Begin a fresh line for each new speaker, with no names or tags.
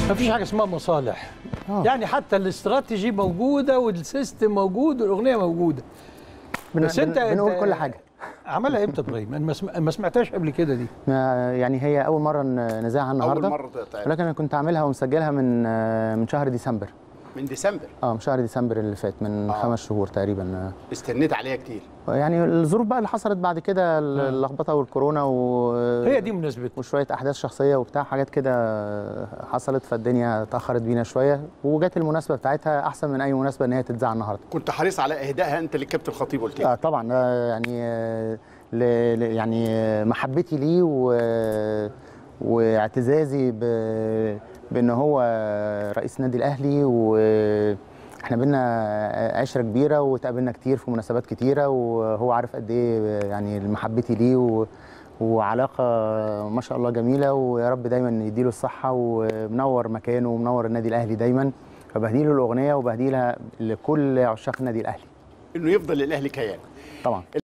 ما فيش حاجه اسمها مصالح
آه.
يعني حتى الاستراتيجي موجوده والسيستم موجود والاغنيه موجوده
بن-
بس
بن-
انت
بنقول
انت
كل حاجه
عملها امتى ابراهيم انا ما سم- ما سمعتهاش قبل كده دي
ما- يعني هي اول مره ن- نذاعها النهارده
اول مره تتعمل
ولكن انا كنت عاملها ومسجلها من آه، من شهر ديسمبر
من ديسمبر
اه من شهر ديسمبر اللي فات من
آه.
خمس شهور تقريبا
استنيت عليها كتير
آه. يعني الظروف بقى اللي حصلت بعد كده اللخبطه والكورونا و
هي دي مناسبتها
وشويه احداث شخصيه وبتاع حاجات كده حصلت فالدنيا اتاخرت بينا شويه وجت المناسبه بتاعتها احسن من اي مناسبه ان هي تتذاع النهارده
كنت حريص على اهدائها انت للكابتن الخطيب قلت
اه
لي
طبعا ده يعني آه، ل... ل- يعني آه، محبتي ليه و... واعتزازي ب... بان هو رئيس النادي الاهلي واحنا بينا عشره كبيره وتقابلنا كتير في مناسبات كتيره وهو عارف قد ايه يعني محبتي ليه و... وعلاقه ما شاء الله جميله ويا رب دايما يديله الصحه ومنور مكانه ومنور النادي الاهلي دايما فبهديله الاغنيه وبهديلها لكل عشاق النادي الاهلي
انه يفضل الاهلي كيان
طبعا